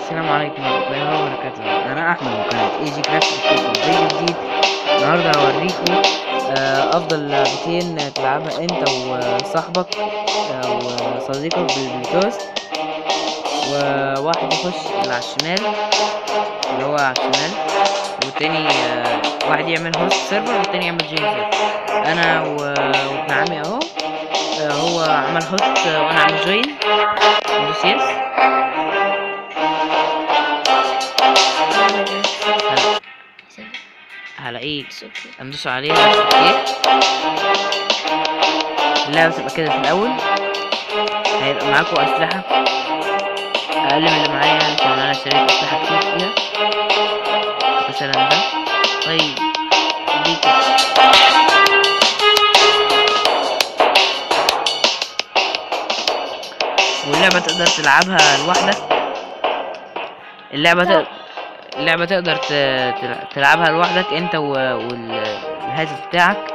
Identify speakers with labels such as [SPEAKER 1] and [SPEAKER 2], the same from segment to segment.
[SPEAKER 1] السلام عليكم ورحمة الله وبركاته أنا أحمد وقناة اي جي كرافت فيديو جديد النهاردة هوريكم آه، أفضل لعبتين تلعبها أنت وصاحبك أو صديقك بالبلوتوث وواحد يخش اللي على الشمال اللي هو على الشمال والتاني آه، واحد يعمل هوست سيرفر والتاني يعمل جين سيرفر أنا و- وابن عمي أهو آه، هو عمل هوست وأنا عامل جوين ندوس يس هلاقيه هندوس عليها اوكي اللعبة تبقى كده في الأول هيبقى معاكم أسلحة أقل من اللي معايا يعني عشان أنا اشتريت أسلحة كتير فيها مثلا ده طيب دي كده واللعبة تقدر تلعبها لوحدك اللعبة تقدر اللعبة تقدر ت- تل- تلعبها لوحدك انت و- والهاتف بتاعك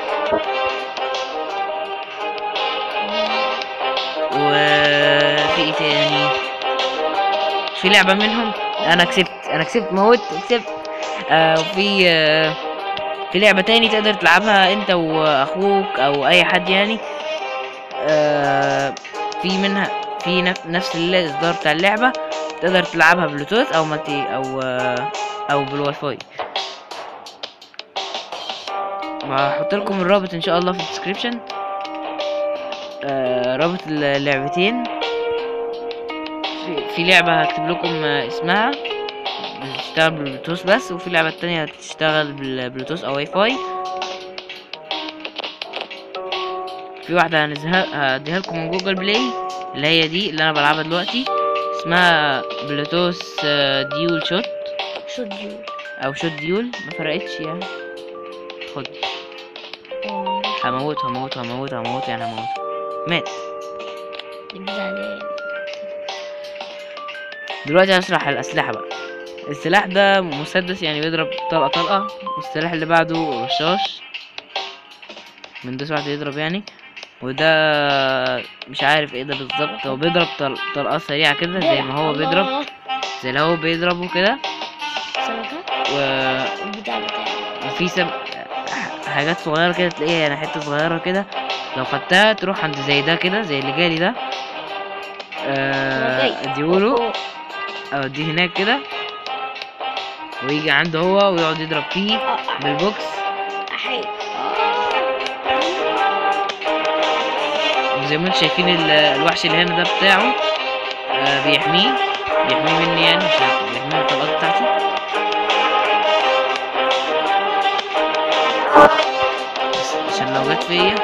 [SPEAKER 1] وفي ايه تاني في لعبة منهم انا كسبت انا كسبت موت كسبت آه وفي آه في لعبة تاني تقدر تلعبها انت واخوك او اي حد يعني آه في منها في نف- نفس الاصدار بتاع اللعبة تقدر تلعبها بلوتوث او مالتي او آه، او بالواي فاي هحط لكم الرابط ان شاء الله في الديسكريبشن آه رابط اللعبتين في, في لعبة هكتب لكم آه، اسمها بتشتغل بالبلوتوث بس وفي لعبة تانية هتشتغل بالبلوتوث او واي فاي في واحدة هنزهق هديها لكم من جوجل بلاي اللي هي دي اللي انا بلعبها دلوقتي اسمها بلوتوث آه، ديول شوت
[SPEAKER 2] شو ديول
[SPEAKER 1] او شوت ديول ما فرقتش يعني خد هموت هموت هموت هموت يعني هموت مات دلوقتي هشرح الاسلحه بقى السلاح ده مسدس يعني بيضرب طلقه طلقه والسلاح اللي بعده رشاش من ده واحد يضرب يعني وده مش عارف ايه ده بالظبط هو بيضرب طل... طلقات سريعه كده زي ما هو بيضرب زي اللي هو بيضربه كده و...
[SPEAKER 2] البتاع بتاعي
[SPEAKER 1] وفي سب... ح- حاجات صغيرة كده تلاقيها يعني حتة صغيرة كده لو خدتها تروح عند زي ده كده زي اللي جالي ده آه، اديهوله او اديه هناك كده ويجي عنده هو ويقعد يضرب فيه بالبوكس
[SPEAKER 2] أحي
[SPEAKER 1] وزي ما انتم شايفين ال- الوحش اللي هنا ده بتاعه آه بيحميه بيحميه مني يعني عشان بيحميه من الطلقات بتاعتي بس عشان لو جت فيا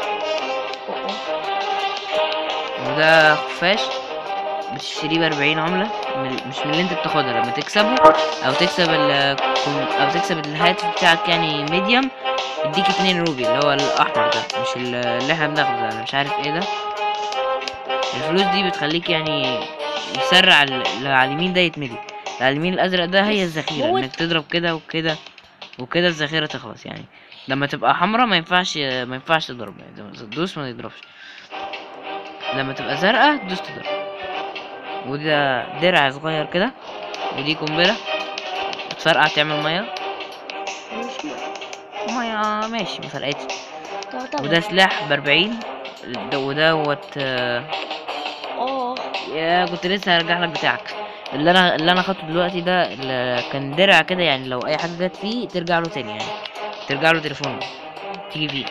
[SPEAKER 1] وده خفاش بتشتريه بأربعين عملة من- مش من اللي انت بتاخدها لما تكسبه او تكسب ال او تكسب الهاتف بتاعك يعني ميديوم يديك اتنين روبي اللي هو الاحمر ده مش ال- اللي احنا بناخده ده انا مش عارف ايه ده الفلوس دي بتخليك يعني يسرع ال- اللي على اليمين ده يتملي اللي على اليمين الازرق ده هي الذخيرة
[SPEAKER 2] موت.
[SPEAKER 1] انك تضرب كده وكده وكده الذخيرة تخلص يعني لما تبقى حمرا ما ينفعش ما ينفعش تضرب يعني تدوس ما يضربش لما تبقى زرقاء تدوس تضرب وده درع صغير كده ودي قنبلة تفرقع تعمل مية
[SPEAKER 2] مش م-
[SPEAKER 1] مية ماشي ما فرقتش
[SPEAKER 2] تعتبر
[SPEAKER 1] وده سلاح بأربعين ده- ودوت آه،
[SPEAKER 2] اه
[SPEAKER 1] يا كنت لسه هرجع لك بتاعك اللي انا اللي انا خدته دلوقتي ده اللي كان درع كده يعني لو اي حاجه جت فيه ترجع له تاني يعني ترجع له تليفونه تيجي فيه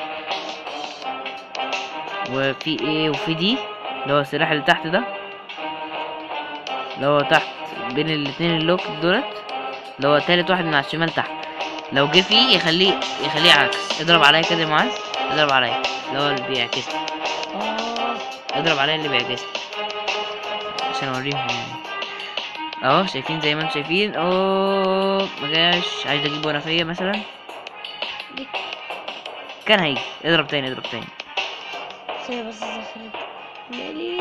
[SPEAKER 1] وفي ايه وفي دي اللي هو السلاح اللي تحت ده اللي هو تحت بين الاتنين اللوك دولت اللي هو تالت واحد من على الشمال تحت لو جه فيه يخليه يخليه عكس اضرب عليا كده يا معاذ اضرب عليا اللي هو اللي بيعكس
[SPEAKER 2] اه
[SPEAKER 1] اضرب عليا اللي بيعكس عشان اوريهم يعني اهو شايفين زي ما انتم شايفين اوه ما جاش عايز اجيب ونفيه مثلا كان هيجي اضرب تاني اضرب تاني
[SPEAKER 2] سيب بس زفرت مالي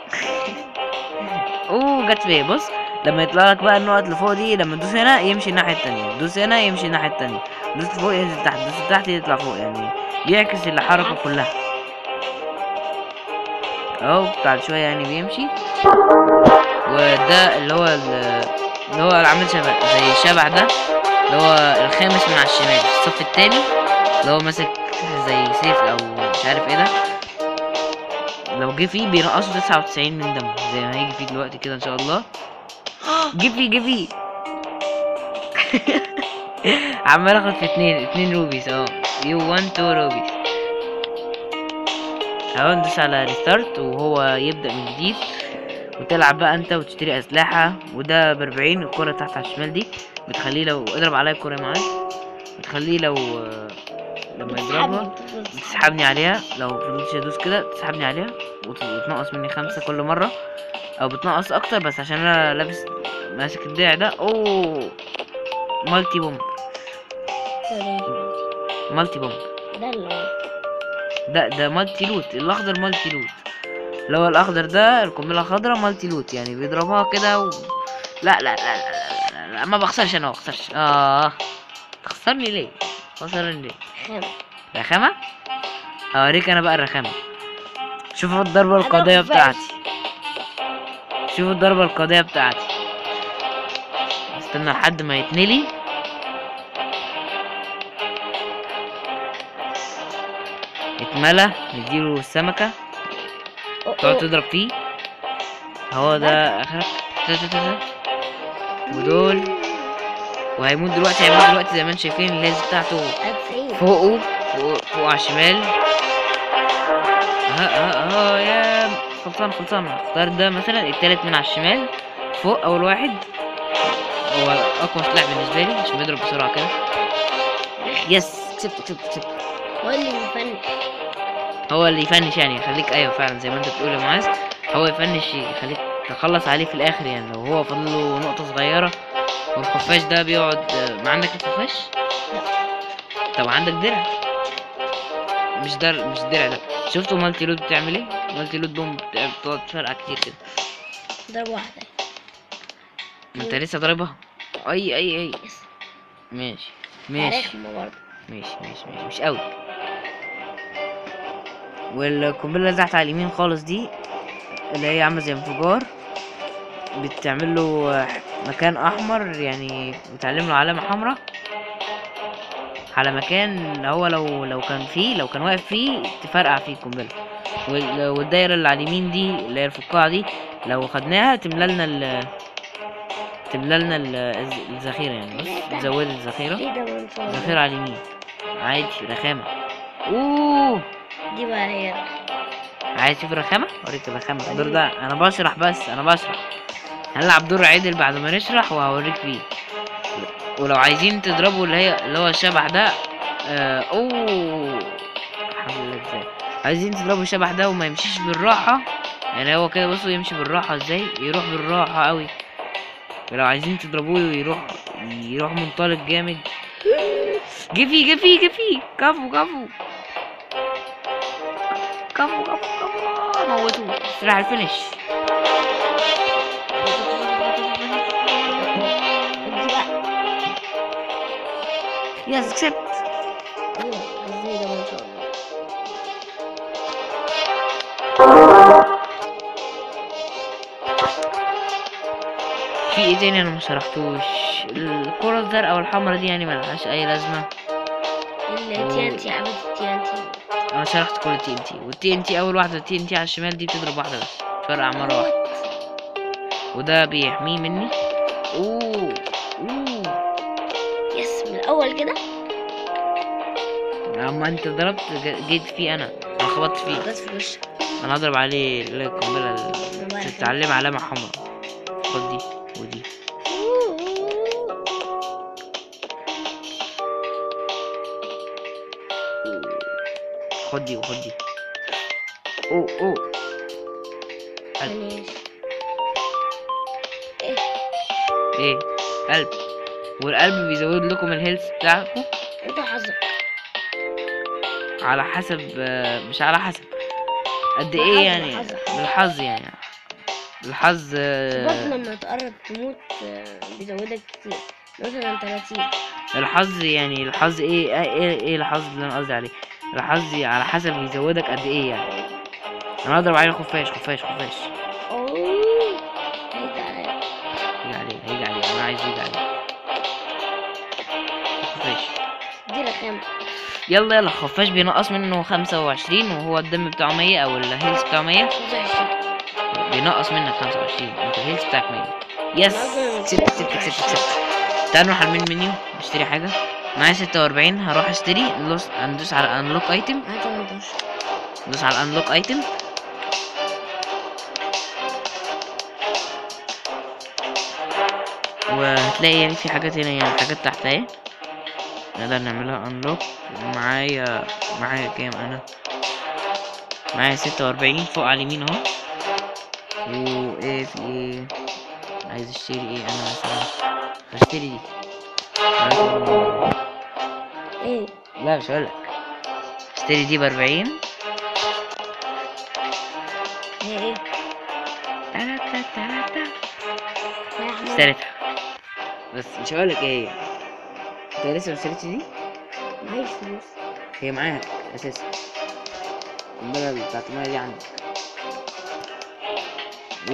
[SPEAKER 1] اوه جت فيا بص لما يطلع لك بقى النقط اللي فوق دي لما تدوس هنا يمشي الناحيه التانية تدوس هنا يمشي الناحيه التانية دوس فوق ينزل تحت دوس تحت يطلع فوق يعني بيعكس الحركه كلها اهو بعد شويه يعني بيمشي وده اللي هو ال- اللي هو عامل شبه زي الشبح ده اللي هو الخامس من على الشمال في الصف التاني اللي هو ماسك زي سيف او مش عارف ايه ده لو جه فيه بينقصوا تسعة وتسعين من دمه زي ما هيجي فيه دلوقتي كده ان شاء الله جه فيه جه فيه عمال اخد في اتنين اتنين روبيز اهو يو وان تو روبيز اهو ندوس على ريستارت وهو يبدأ من جديد وتلعب بقى انت وتشتري اسلحة وده بأربعين الكرة تحت على الشمال دي بتخليه لو اضرب عليا الكرة معاك بتخليه لو لما يضربها تسحبني عليها لو فضلتش ادوس كده تسحبني عليها وت- وتنقص مني خمسة كل مرة او بتنقص اكتر بس عشان انا لابس ماسك الدراع ده اوه مالتي بوم مالتي بوم
[SPEAKER 2] ده اللي هو
[SPEAKER 1] ده ده مالتي لوت الاخضر مالتي لوت اللي هو الاخضر ده القنبله الخضراء مالتي لوت يعني بيضربها كده و... لا لا لا لا, لا, لا, لا ما بخسرش انا ما بخسرش اه تخسرني ليه خسرني ليه
[SPEAKER 2] خام
[SPEAKER 1] رخامه اوريك انا بقى الرخامه شوفوا الضربه القاضيه
[SPEAKER 2] بس.
[SPEAKER 1] بتاعتي شوفوا الضربه القاضيه بتاعتي استنى لحد ما يتملي اتملى نديله السمكه
[SPEAKER 2] أوه،
[SPEAKER 1] تقعد
[SPEAKER 2] أوه.
[SPEAKER 1] تضرب فيه هو ده اخرك تا- تا- تا- تا. ودول وهيموت دلوقتي هيموت دلوقتي زي ما انتم شايفين الليز بتاعته
[SPEAKER 2] أتسعين.
[SPEAKER 1] فوقه فوق, فوق على الشمال ها ها ها يا خلصان خلصان اختار ده مثلا التالت من على الشمال فوق اول واحد هو اقوى سلاح بالنسبه لي عشان بيضرب بسرعه كده يس كسبت كسبت كسبت
[SPEAKER 2] هو اللي مفنش
[SPEAKER 1] هو اللي يفنش يعني يخليك ايوه فعلا زي ما انت بتقول يا معاذ هو يفنش يخليك تخلص عليه في الاخر يعني لو هو فاضل له نقطه صغيره والخفاش ده بيقعد ما عندك الخفاش طب عندك درع مش در مش درع ده شفتوا مالتي لود بتعمل ايه مالتي لود بوم بت- بتقعد تفرقع كتير كده
[SPEAKER 2] ضربة واحدة
[SPEAKER 1] ما انت لسه ضاربها اي اي اي
[SPEAKER 2] يس
[SPEAKER 1] ماشي ماشي
[SPEAKER 2] رخمة برضه
[SPEAKER 1] ماشي ماشي ماشي مش قوي والقنبله اللي تحت على اليمين خالص دي اللي هي عامله زي انفجار بتعمل له مكان احمر يعني بتعلم له علامه حمراء على مكان هو لو لو كان فيه لو كان واقف فيه تفرقع فيه القنبله وال- والدايره اللي على اليمين دي اللي هي الفقاعه دي لو خدناها تملى لنا ال تملى لنا ال- الز- الذخيره يعني بص تزود الذخيره
[SPEAKER 2] ايه ده ما شاء الله
[SPEAKER 1] ذخيرة على اليمين عادي رخامة اوه
[SPEAKER 2] دي بقى هي
[SPEAKER 1] عايز تشوف الرخامة؟ اوريك الرخامة الدور ده انا بشرح بس انا بشرح هنلعب دور عدل بعد ما نشرح وهوريك فيه ولو عايزين تضربوا اللي هي اللي هو الشبح ده آه اوه هقول لك ازاي عايزين تضربوا الشبح ده وما يمشيش بالراحة يعني هو كده بصوا يمشي بالراحة ازاي يروح بالراحة قوي ولو عايزين تضربوه يروح يروح منطلق جامد جفي جفي جفي كفو كفو كفو كفو كفو موتوه سلاح الفينش
[SPEAKER 2] دي بقى
[SPEAKER 1] يس كسبت
[SPEAKER 2] ايوه ازاي ده ما شاء الله
[SPEAKER 1] في ايه تاني انا ما شرحتوش الكرة الزرقاء والحمرا دي يعني ملهاش اي لازمة
[SPEAKER 2] التي ان تي حبيبتي التي ان تي
[SPEAKER 1] انا شرحت كل التي ان تي والتي ان تي اول واحدة التي ان تي على الشمال دي بتضرب واحدة بس فرقع مرة واحدة وده بيحميه مني اوه اوه
[SPEAKER 2] يس من الاول كده
[SPEAKER 1] اما انت ضربت ج- جيت فيه انا انا خبطت فيه
[SPEAKER 2] جت في وشك
[SPEAKER 1] انا هضرب عليه القنبلة اللي تتعلم علامة حمرا خد دي ودي خد دي وخد دي اوه اوه
[SPEAKER 2] معلش.
[SPEAKER 1] ايه قلب والقلب بيزود لكم الهيلث بتاعكم
[SPEAKER 2] انت حظك
[SPEAKER 1] على حسب آه، مش على حسب قد
[SPEAKER 2] بالحظ،
[SPEAKER 1] ايه يعني
[SPEAKER 2] بالحظ.
[SPEAKER 1] بالحظ يعني بالحظ آه،
[SPEAKER 2] برضه لما تقرب تموت آه، بيزودك كتير مثلا 30
[SPEAKER 1] الحظ يعني الحظ ايه ايه ايه, إيه الحظ اللي انا قصدي عليه الحظ على حسب بيزودك قد ايه يعني انا اضرب عليه خفاش خفاش خفاش
[SPEAKER 2] اوه ايه ده
[SPEAKER 1] بيجي عليه خفاش
[SPEAKER 2] دي رخامة
[SPEAKER 1] يلا يلا خفاش بينقص منه خمسة وعشرين وهو الدم بتاعه مية أو الهيلث بتاعه مية بينقص منك خمسة وعشرين انت الهيلث بتاعك مية يس كسبت كسبت كسبت كسبت تعال نروح على المين منيو نشتري حاجة معايا ستة وأربعين هروح اشتري ندوس ندوس على انلوك ايتم
[SPEAKER 2] هات 18
[SPEAKER 1] ندوس على انلوك ايتم وهتلاقي يعني في حاجات هنا يعني حاجات تحت اهي نقدر نعملها انلوك معايا معايا كام انا معايا ستة وأربعين فوق على اليمين اهو وايه في ايه عايز اشتري ايه انا مثلا هشتري دي
[SPEAKER 2] ايه
[SPEAKER 1] لا مش هقولك اشتري دي بأربعين
[SPEAKER 2] هي ايه
[SPEAKER 1] تلاتة تلاتة
[SPEAKER 2] يا احمد
[SPEAKER 1] اشتريتها بس مش هقولك ايه هي انت لسه ما اشتريتش دي
[SPEAKER 2] معيش فلوس
[SPEAKER 1] هي معاها اساسا البلد بتاعت المية دي عندك و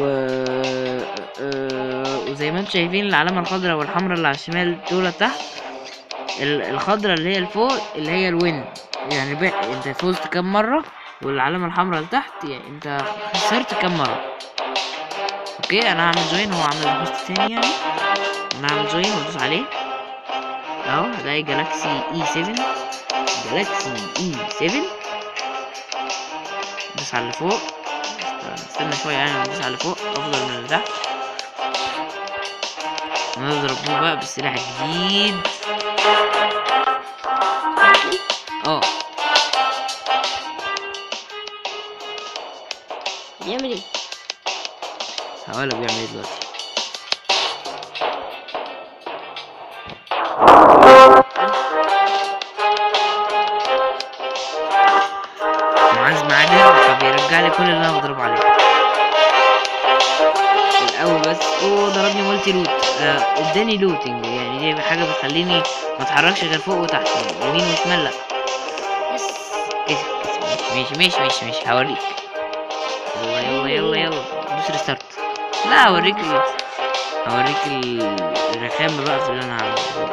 [SPEAKER 1] آه، وزي ما انتم شايفين العلامة الخضراء والحمراء اللي على الشمال دول تحت ال- الخضراء اللي هي الفوق اللي هي الوين يعني بقى انت فزت كام مرة والعلامة الحمراء اللي تحت يعني انت خسرت كام مرة اوكي انا هعمل جوين هو عامل البوست تاني يعني انا هعمل جوين وادوس عليه اهو هلاقي جالاكسي اي 7 جالاكسي اي 7 ندوس على اللي فوق استنى شوية يعني ندوس على اللي فوق افضل من اللي تحت نضرب بيه بقى بالسلاح الجديد اه
[SPEAKER 2] بيعمل ايه
[SPEAKER 1] هقولك بيعمل ايه دلوقتي معاذ معادن فبيرجع لي كل اللي انا بضرب عليه الاول بس اوه ضربني مولتي لوت آه، اداني لوتنج يعني دي حاجه بتخليني ما اتحركش غير فوق وتحت يمين وشمال لا
[SPEAKER 2] يس
[SPEAKER 1] كسب كسب ماشي ماشي ماشي ماشي هوريك يلا يلا يلا يلا دوس ريستارت لا هوريك ال... هوريك ال... الرخامة بقى في اللي انا عامله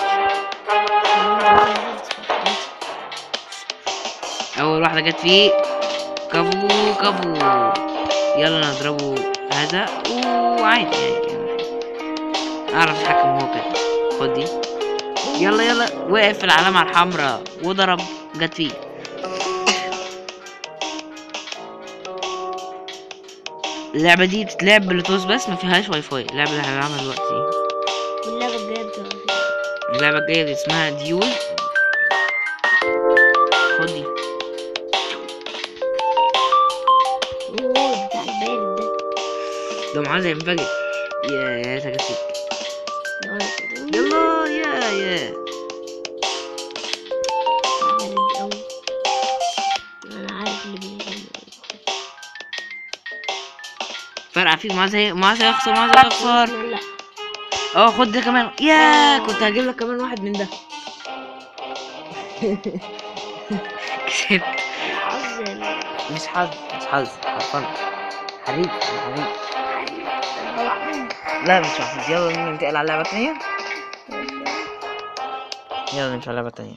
[SPEAKER 1] اول واحدة جت فيه كفو كفو يلا نضربه هذا وعادي يعني اعرف اتحكم هو كده خد دي يلا يلا وقف في العلامة الحمراء وضرب جت فيه اللعبة دي بتتلعب بلوتوث بس ما فيهاش واي فاي اللعبة اللي هنلعبها دلوقتي
[SPEAKER 2] واللعبة الجاية بتبقى فيها
[SPEAKER 1] اللعبة الجاية دي اسمها ديول خد دي
[SPEAKER 2] اوه بتاع البارد ده
[SPEAKER 1] ده معاه زي منفجر يا يا ريتها جت فيك
[SPEAKER 2] ده وانا كده
[SPEAKER 1] يلا يا يا
[SPEAKER 2] بارد أوي انا عارف اللي بيعمل
[SPEAKER 1] فرقع فيك معاه زي معاه زي يخسر معاه زي يخسر
[SPEAKER 2] لا
[SPEAKER 1] اه خد ده كمان يا كنت هجيب لك كمان واحد من ده كسبت
[SPEAKER 2] حظ ال-
[SPEAKER 1] مش حظ مش حظ حرفنت حبيبي حبيبي لا مش حظ يلا ننتقل على اللعبة التانية يلا نمشي على اللعبة التانية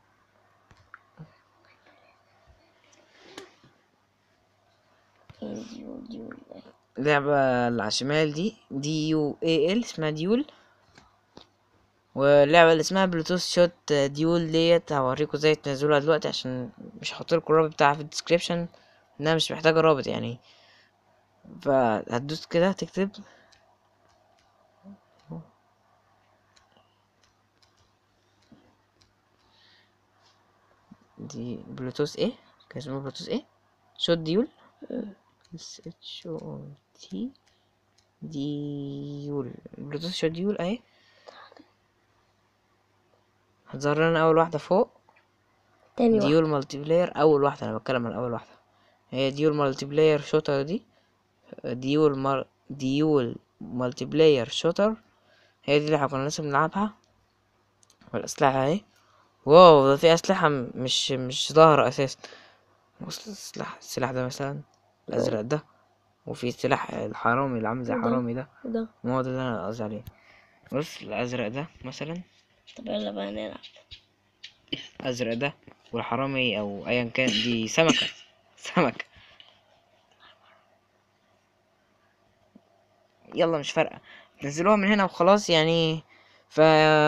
[SPEAKER 2] ديول ديول
[SPEAKER 1] اللعبة اللي على الشمال دي دي يو اي ال اسمها ديول واللعبة اللي اسمها بلوتوث شوت ديول ديت هوريكم ازاي تنزلوها دلوقتي عشان مش هحطلكوا الرابط بتاعها في الديسكريبشن انها مش محتاجة رابط يعني فهتدوس كده تكتب دي بلوتوث ايه كان اسمه بلوتوث ايه شوت ديول اس اتش او تي ديول بلوتوث شوت ديول اهي هتظهر لنا اول واحدة فوق
[SPEAKER 2] تاني واحد
[SPEAKER 1] ديول مالتي بلاير اول واحدة انا بتكلم عن اول واحدة هي ديول مالتي بلاير شوتر دي ديول مال ديول مالتي بلاير شوتر هي دي اللي احنا كنا لسه بنلعبها والاسلحة اهي واو ده في اسلحة م- مش مش ظاهرة اساسا بص السلاح السلاح ده مثلا الازرق ده وفي سلاح الحرامي اللي عامل زي
[SPEAKER 2] وده.
[SPEAKER 1] حرامي ده
[SPEAKER 2] ده
[SPEAKER 1] ما هو ده اللي انا قصدي عليه بص الازرق ده مثلا
[SPEAKER 2] طب يلا بقى نلعب
[SPEAKER 1] الازرق ده والحرامي او ايا كان دي سمكة سمكة يلا مش فارقة تنزلوها من هنا وخلاص يعني ف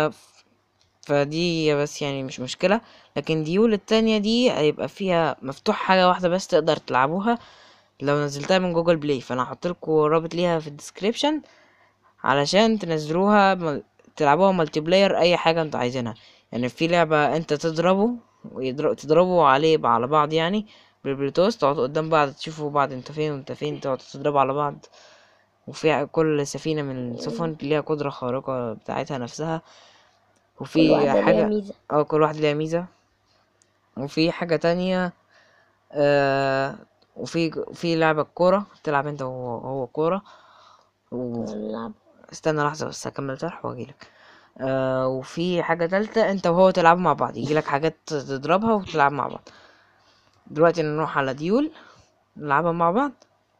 [SPEAKER 1] فدي بس يعني مش مشكلة لكن ديول التانية دي هيبقى فيها مفتوح حاجة واحدة بس تقدر تلعبوها لو نزلتها من جوجل بلاي فانا هحط لكم رابط ليها في الديسكريبشن علشان تنزلوها مل... تلعبوها مالتي بلاير اي حاجة انتوا عايزينها يعني في لعبة انت تضربه ويضرب تضربوا عليه على بعض يعني بالبلوتوث تقعدوا قدام بعض تشوفوا بعض انت فين وانت فين تقعدوا تضربوا على بعض وفي كل سفينة من السفن ليها قدرة خارقة بتاعتها نفسها
[SPEAKER 2] كل
[SPEAKER 1] وفي
[SPEAKER 2] واحدة ليها
[SPEAKER 1] حاجة
[SPEAKER 2] ميزة
[SPEAKER 1] اه كل واحد ليها ميزة وفي حاجة تانية آه وفي في لعبة كورة تلعب انت وهو هو كورة و...
[SPEAKER 2] نلعب
[SPEAKER 1] استنى لحظة بس هكمل شرح واجيلك آه وفي حاجة تالتة انت وهو تلعبوا مع بعض يجيلك حاجات تضربها وتلعب مع بعض دلوقتي نروح على ديول نلعبها مع بعض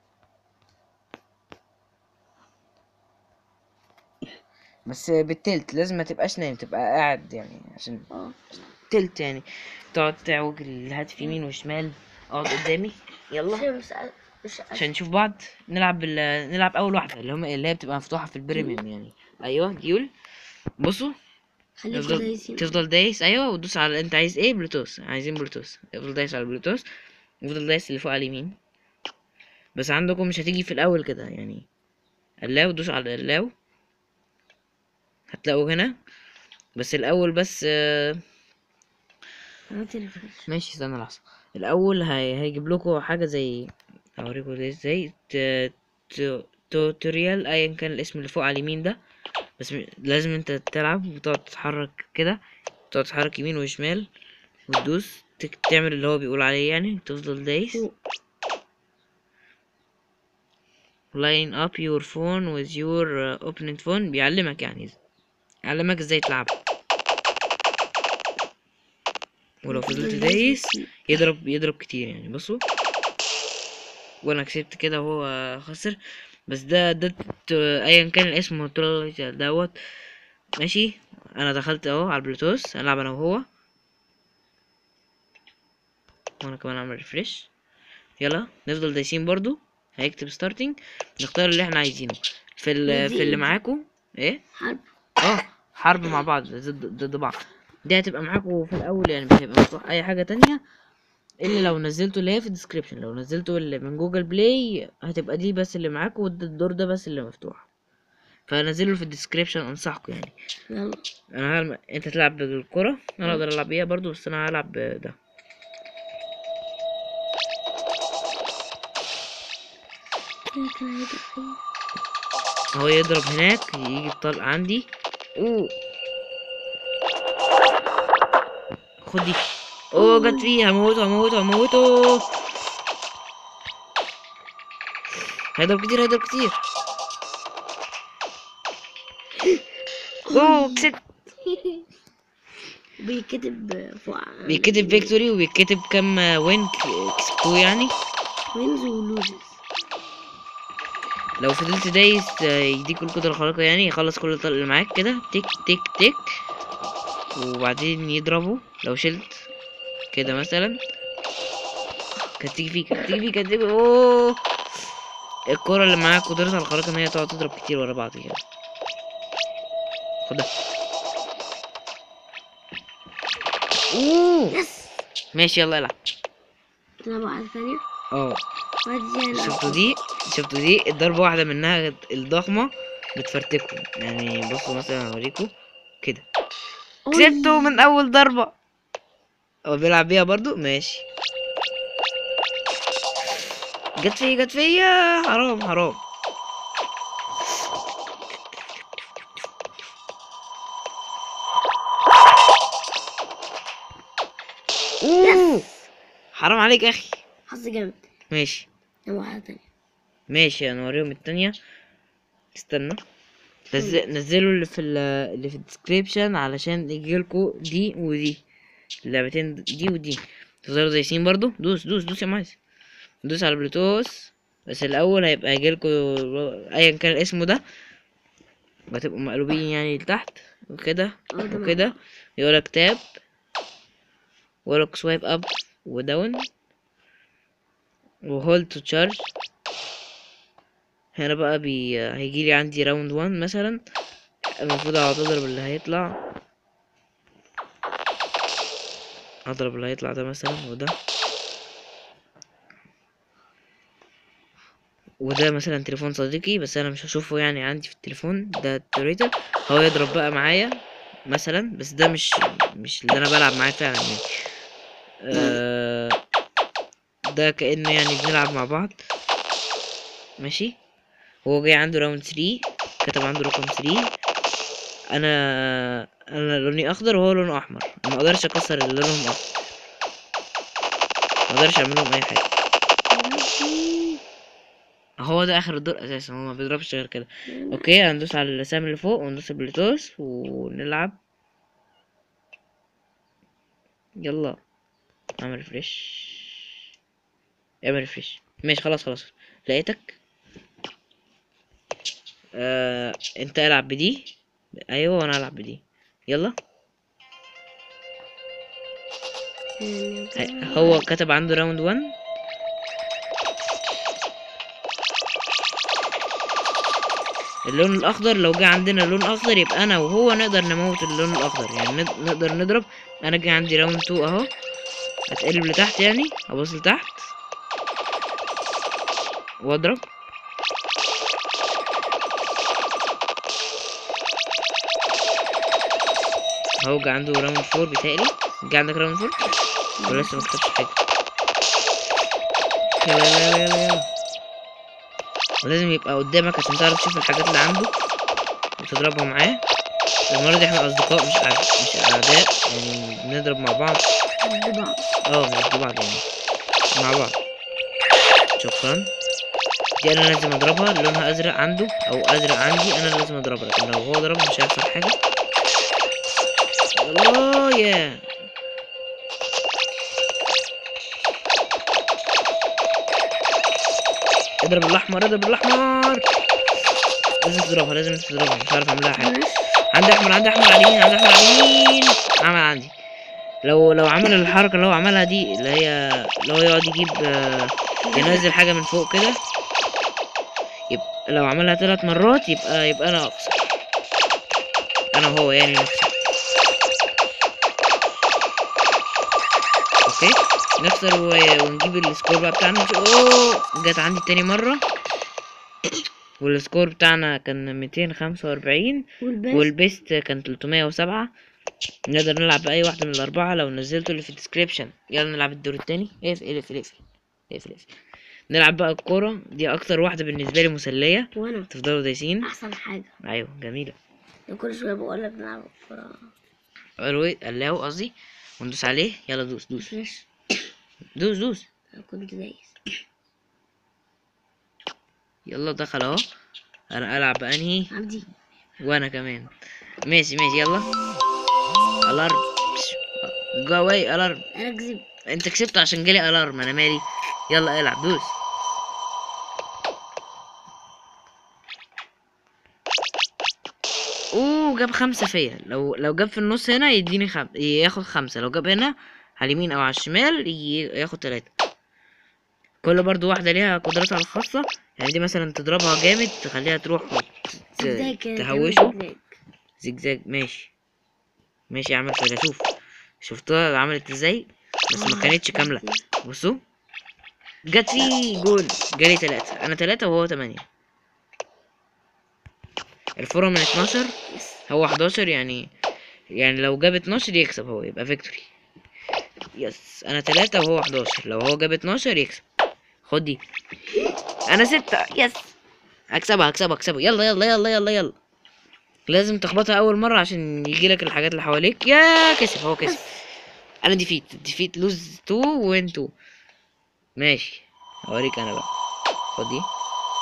[SPEAKER 1] بس بالتلت لازم ما تبقاش نايم تبقى قاعد يعني عشان
[SPEAKER 2] اه
[SPEAKER 1] تلت يعني تقعد تعوج الهاتف يمين وشمال اقعد قدامي يلا
[SPEAKER 2] مش مش
[SPEAKER 1] عشان نشوف بعض نلعب بال... نلعب اول واحده اللي هم اللي هي بتبقى مفتوحه في البريميوم يعني ايوه ديول بصوا
[SPEAKER 2] خليك
[SPEAKER 1] تفضل
[SPEAKER 2] دايسين
[SPEAKER 1] تفضل دايس ايوه وتدوس على انت عايز ايه بلوتوث عايزين بلوتوث افضل دايس على البلوتوث افضل دايس اللي فوق على اليمين بس عندكم مش هتيجي في الاول كده يعني اللاو دوس على اللاو هتلاقوا هنا بس الاول بس آه،
[SPEAKER 2] عملت ريفرش
[SPEAKER 1] ماشي استنى لحظة الأول هي... هيجيب لكم حاجة زي أوريكم ده ازاي ت... ت... توتوريال أيا كان الاسم اللي فوق على اليمين ده بس م... لازم انت تلعب وتقعد تتحرك كده تقعد تتحرك يمين وشمال وتدوس تك... تعمل اللي هو بيقول عليه يعني تفضل دايس line up your phone with your uh, opponent phone بيعلمك يعني يعلمك ازاي تلعب ولو فضلت دايس يضرب يضرب كتير يعني بصوا وانا كسبت كده وهو خسر بس ده ده ت- ايا كان الاسم قلت له دوت ماشي انا دخلت اهو على البلوتوث العب انا وهو وانا كمان اعمل ريفرش يلا نفضل دايسين برضو هيكتب ستارتنج نختار اللي احنا عايزينه في ال في اللي معاكم ايه
[SPEAKER 2] حرب
[SPEAKER 1] اه حرب مع بعض ضد ضد بعض دي هتبقى معاكم في الاول يعني مش هيبقى مفتوح اي حاجه تانية الا لو نزلتوا اللي هي في الديسكريبشن لو نزلتوا اللي من جوجل بلاي هتبقى دي بس اللي معاكم والدور ده بس اللي مفتوح فنزلوا في الديسكريبشن انصحكم يعني
[SPEAKER 2] يلا
[SPEAKER 1] انا هلم... انت تلعب بالكرة انا اقدر العب بيها برضو بس انا هلعب بده هو يضرب هناك يجي الطلق عندي اوه خد دي اوه جت فيه هموته هموته هموته هيضرب كتير هيضرب كتير اوه كسبت
[SPEAKER 2] بيكتب فوق
[SPEAKER 1] بيتكتب فيكتوري وبيتكتب كام وين كسبتوه يعني
[SPEAKER 2] وينز ولوزز
[SPEAKER 1] لو فضلت دايس آه، يديك القدرة الخارقة يعني يخلص كل الطلق اللي معاك كده تك تك تك وبعدين يضربه لو شلت كده مثلا كانت تيجي فيك كانت تيجي فيك كانت تيجي اوه الكرة اللي معاك قدرتها الخارقة ان هي تقعد تضرب كتير ورا بعض كده خدها اوه
[SPEAKER 2] يس
[SPEAKER 1] ماشي يلا العب
[SPEAKER 2] تلعب واحدة ثانية
[SPEAKER 1] اه
[SPEAKER 2] وادي انا
[SPEAKER 1] شفتوا دي شفتوا دي الضربة واحدة منها الضخمة بتفرتكم يعني بصوا مثلا اوريكم كده كسبته من اول ضربة هو بيلعب بيها برضو ماشي جت فيا جت فيا حرام حرام اوه حرام عليك يا اخي
[SPEAKER 2] حظ جامد
[SPEAKER 1] ماشي
[SPEAKER 2] يلا واحدة ثانية
[SPEAKER 1] ماشي انا اوريهم التانية استنى نزل نزلوا اللي في ال- اللي في الديسكريبشن علشان يجيلكوا دي ودي اللعبتين دي ودي تفضلوا دايسين برضو دوس دوس دوس يا معز دوس على البلوتوث بس الاول هيبقى يجيلكوا ايا كان اسمه ده هتبقوا مقلوبين يعني لتحت وكده
[SPEAKER 2] اه ده
[SPEAKER 1] وكده يقولك تاب ويقولك سوايب اب وداون وهولد تو تشارج هنا بقى بي هيجيلي عندي راوند 1 مثلا المفروض اقعد اضرب اللي هيطلع اضرب اللي هيطلع ده مثلا وده وده مثلا تليفون صديقي بس انا مش هشوفه يعني عندي في التليفون ده التوريتر هو يضرب بقى معايا مثلا بس ده مش مش اللي انا بلعب معاه فعلا يعني آه ده كأنه يعني بنلعب مع بعض ماشي هو جاي عنده راوند 3 كتب عنده رقم 3 انا انا لوني اخضر وهو لونه احمر ما اقدرش اكسر اللي لونهم احمر ما اقدرش اعمل لهم اي حاجه هو ده اخر الدور اساسا هو ما بيضربش غير كده اوكي هندوس على الاسامي اللي فوق وندوس بلوتوث ونلعب يلا اعمل ريفريش اعمل ريفريش ماشي خلاص خلاص لقيتك آه، انت العب بدي ايوه وانا العب بدي يلا هي- هو كتب عنده راوند 1 اللون الاخضر لو جه عندنا لون اخضر يبقى انا وهو نقدر نموت اللون الاخضر يعني نق- نقدر نضرب انا جه عندي راوند 2 اهو هتقلب لتحت يعني ابص لتحت واضرب هو جه عنده راوند 4 بيتهيألي جه عندك راوند 4 ولا لسه ما كتبش حاجة يلا يلا يلا يلا يلا ولازم يبقى قدامك عشان تعرف تشوف الحاجات اللي عنده وتضربها معاه المرة دي احنا أصدقاء مش أعداء مش أعداء يعني بنضرب مع بعض
[SPEAKER 2] ضد بعض
[SPEAKER 1] اه مش ضد بعض يعني مع بعض شكرا دي انا لازم اضربها لونها ازرق عنده او ازرق عندي انا لازم اضربها لكن لو هو ضربها مش هيحصل حاجه الله يا اضرب الاحمر اضرب الاحمر لازم تضربها لازم تضربها مش عارف اعمل لها حاجه
[SPEAKER 2] بلاش
[SPEAKER 1] عندي احمر عندي احمر على اليمين عندي احمر على اليمين عمل عندي لو لو عمل الحركه اللي هو عملها دي اللي هي اللي هو يقعد يجيب آه، ينزل حاجه من فوق كده يبقى لو عملها ثلاث مرات يبقى يبقى انا اخسر انا وهو يعني نخسر اوكي نخسر و- ونجيب السكور بقى بتاعنا اوه جت عندي تاني مره والسكور بتاعنا كان 245
[SPEAKER 2] والبس
[SPEAKER 1] والبيست كان 307 نقدر نلعب بأي واحدة من الأربعة لو نزلته اللي في الديسكريبشن يلا نلعب الدور التاني اقفل اقفل اقفل اقفل اقفل نلعب بقى الكورة دي أكتر واحدة بالنسبة لي مسلية
[SPEAKER 2] وانا
[SPEAKER 1] تفضلوا دايسين
[SPEAKER 2] احسن حاجه
[SPEAKER 1] أيوه جميلة
[SPEAKER 2] ده كل شويه بقول لك نلعب كوره
[SPEAKER 1] قالوا قلاو قصدي وندوس عليه يلا دوس دوس
[SPEAKER 2] فلاش
[SPEAKER 1] دوس دوس
[SPEAKER 2] انا كنت دايس
[SPEAKER 1] يلا دخل اهو انا العب بانهي
[SPEAKER 2] عبدي
[SPEAKER 1] وانا كمان ماشي ماشي يلا الارم جو اواي الارم
[SPEAKER 2] انا كذب
[SPEAKER 1] انت كسبت عشان جالي الارم انا مالي يلا العب دوس اوه جاب خمسة فيا لو لو جاب في النص هنا يديني خم... ياخد خمسة لو جاب هنا على اليمين او على الشمال ي... ياخد تلاتة كل برضو واحدة ليها قدراتها الخاصة يعني دي مثلا تضربها جامد تخليها تروح وت...
[SPEAKER 2] زجزاج كده،
[SPEAKER 1] تهوشه
[SPEAKER 2] تعمل زجزاج.
[SPEAKER 1] زجزاج ماشي ماشي اعمل فيلسوف شفتها عملت ازاي بس ما
[SPEAKER 2] آه،
[SPEAKER 1] كانتش كاملة بصوا جت فيه جول جالي تلاتة انا تلاتة وهو تمانية الفورة من اتناشر
[SPEAKER 2] يس
[SPEAKER 1] هو 11 يعني يعني لو جاب 12 يكسب هو يبقى فيكتوري يس انا 3 وهو 11 لو هو جاب 12 يكسب خد دي انا 6 يس هكسبها هكسبها هكسبها يلا يلا يلا يلا يلا لازم تخبطها اول مره عشان يجيلك الحاجات اللي حواليك يا كسب هو كسب انا ديفيت ديفيت لوز 2 وين 2 ماشي اوريك انا بقى خد دي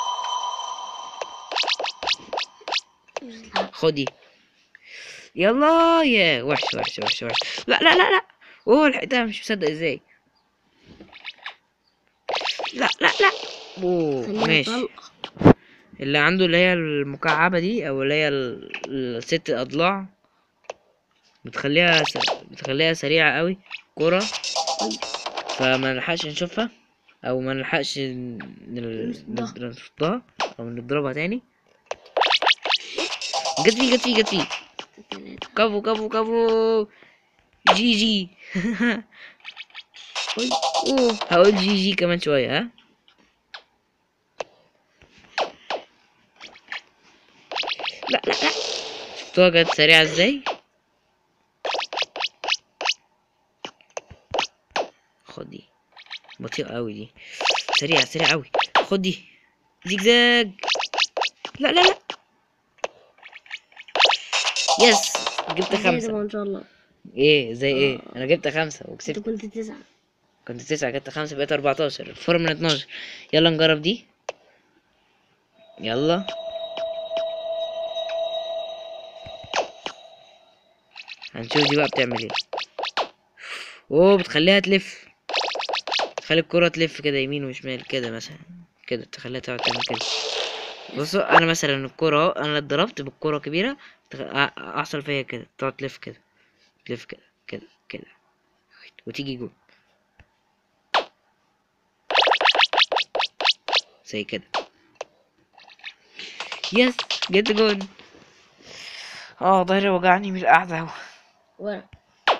[SPEAKER 1] خد دي يلا يا وحش وحش وحش وحش لا لا لا لا اوه لحقتها مش مصدق ازاي لا لا لا اوه
[SPEAKER 2] خليها
[SPEAKER 1] ماشي
[SPEAKER 2] طلقة.
[SPEAKER 1] اللي عنده اللي هي المكعبة دي او اللي هي ال- الست اضلاع بتخليها س... بتخليها سريعة قوي كرة فما نلحقش نشوفها او ما نلحقش ن- نل-
[SPEAKER 2] نصدها.
[SPEAKER 1] نصدها او نضربها تاني جت فيه جت فيه جت فيه
[SPEAKER 2] تلاتة
[SPEAKER 1] كفو كفو كفو جي جي
[SPEAKER 2] أي.
[SPEAKER 1] اوه هقول جي جي كمان شوية ها لا لا لا شفتوها كانت سريعة ازاي خد دي بطيئة اوي دي سريعة سريعة اوي خد دي زيجزاج لا لا لا يس جبت
[SPEAKER 2] زي
[SPEAKER 1] خمسة
[SPEAKER 2] طبعا ان شاء الله
[SPEAKER 1] ايه زي ايه انا جبت خمسة وكسبت
[SPEAKER 2] انت كنت تسعة
[SPEAKER 1] كنت تسعة جبت خمسة بقيت أربعتاشر فور من اتناشر يلا نجرب دي يلا هنشوف دي بقى بتعمل ايه اوه بتخليها تلف تخلي الكرة تلف كده يمين وشمال كده مثلا كده تخليها تقعد تعمل كده بصوا انا مثلا الكرة اهو انا اتضربت بالكرة كبيرة تخ- أ- احصل فيا كده تقعد تلف كده تلف كده كده كده وتيجي جول زي كده يس جبت جول اه ظهري وجعني من القعدة اهو
[SPEAKER 2] وانا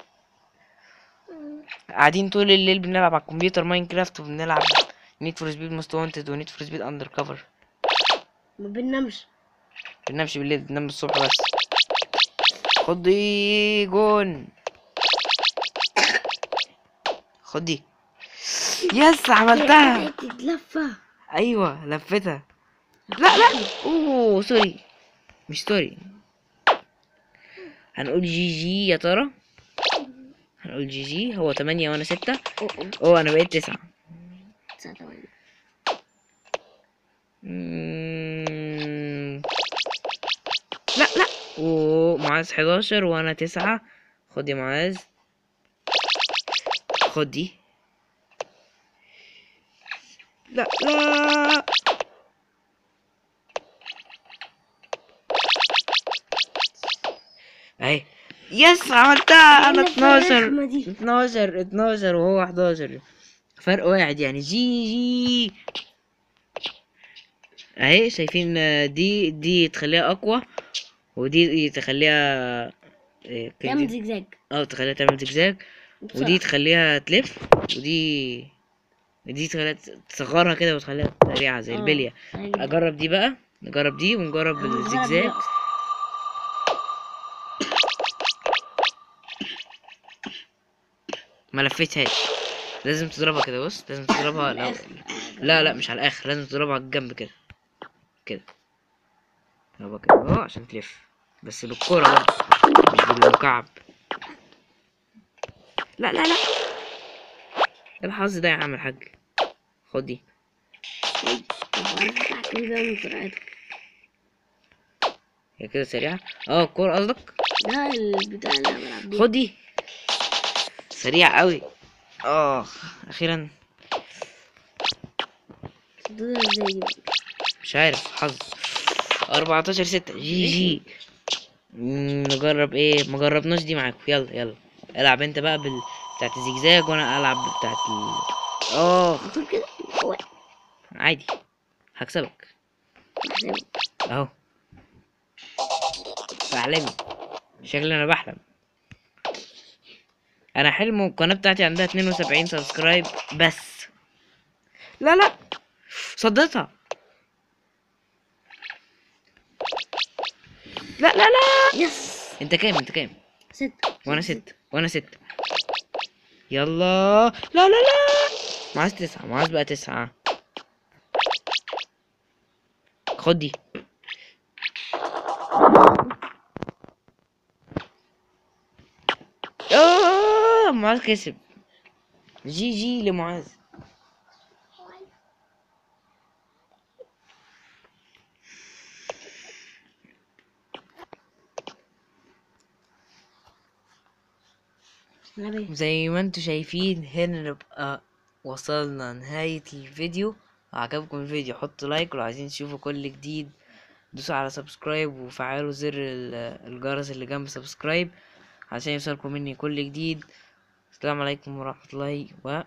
[SPEAKER 1] قاعدين طول الليل بنلعب على الكمبيوتر ماينكرافت وبنلعب نيد فور سبيد موست وانتد ونيد فور سبيد اندر كفر
[SPEAKER 2] ما بننامش
[SPEAKER 1] بننامش بالليل بننام الصبح بس خد دي جون خد دي يس عملتها
[SPEAKER 2] تتلفى
[SPEAKER 1] ايوه لفتها لا لا اوه سوري مش سوري هنقول جي جي يا ترى هنقول جي جي هو تمانية وانا ستة
[SPEAKER 2] أوه، أوه.
[SPEAKER 1] اوه انا بقيت تسعة
[SPEAKER 2] تسعة تمانية
[SPEAKER 1] مم. لا لا اوه معاذ حداشر وانا تسعة خد يا معاذ خد دي لا لا اهي يس عملتها انا
[SPEAKER 2] إيه
[SPEAKER 1] 12
[SPEAKER 2] الرخمة دي؟
[SPEAKER 1] 12 12 وهو 11 فرق واحد يعني جي جي اهي شايفين آه، دي دي تخليها اقوى ودي تخليها إيه، كده
[SPEAKER 2] تعمل
[SPEAKER 1] دي-
[SPEAKER 2] زجزاج
[SPEAKER 1] اه تخليها تعمل زجزاج ودي
[SPEAKER 2] بسرعة.
[SPEAKER 1] تخليها تلف ودي دي تخليها تصغرها كده وتخليها سريعة زي
[SPEAKER 2] آه،
[SPEAKER 1] البلية
[SPEAKER 2] سريع جدا.
[SPEAKER 1] اجرب دي بقى نجرب دي ونجرب
[SPEAKER 2] هنجرب
[SPEAKER 1] الزجزاج
[SPEAKER 2] دي أصلاً.
[SPEAKER 1] ما لفتهاش لازم تضربها كده بص لازم تضربها لو... لا لا مش على الاخر لازم تضربها على الجنب كده كده تضربها كده اهو عشان تلف بس بالكورة برضه مش بالمكعب لا لا لا إيه الحظ ده يا عم الحاج خد دي
[SPEAKER 2] طب عارف التحكم ده من سرعته
[SPEAKER 1] هي كده سريعة اه الكورة قصدك
[SPEAKER 2] ده البتاع اللي انا بلعب بيه
[SPEAKER 1] خد دي سريع قوي اه اخيرا
[SPEAKER 2] ده ازاي دي بقى؟
[SPEAKER 1] مش عارف حظ 14 6 جي جي مم، نجرب ايه ما جربناش دي معاكم يلا يلا العب انت بقى بال بتاعت الزجزاج وانا العب بتاعت ال اه
[SPEAKER 2] المفروض كده هو
[SPEAKER 1] عادي هكسبك
[SPEAKER 2] بحسبه
[SPEAKER 1] اهو بحلمي شكلي انا بحلم انا حلم القناه بتاعتي عندها 72 سبسكرايب بس لا لا صدتها لا لا لا
[SPEAKER 2] يس
[SPEAKER 1] انت كام انت كام
[SPEAKER 2] ستة
[SPEAKER 1] وانا ست وانا ست يلا لا لا لا معاذ تسعة معاذ بقى تسعة خد دي آه معاذ كسب جي جي لمعاذ
[SPEAKER 2] نبي
[SPEAKER 1] زي ما انتوا شايفين هنا نبقى وصلنا نهاية الفيديو عجبكم الفيديو حطوا لايك ولو عايزين تشوفوا كل جديد دوسوا على سبسكرايب وفعلوا زر ال- الجرس اللي جنب سبسكرايب عشان يوصلكم مني كل جديد السلام عليكم ورحمة الله و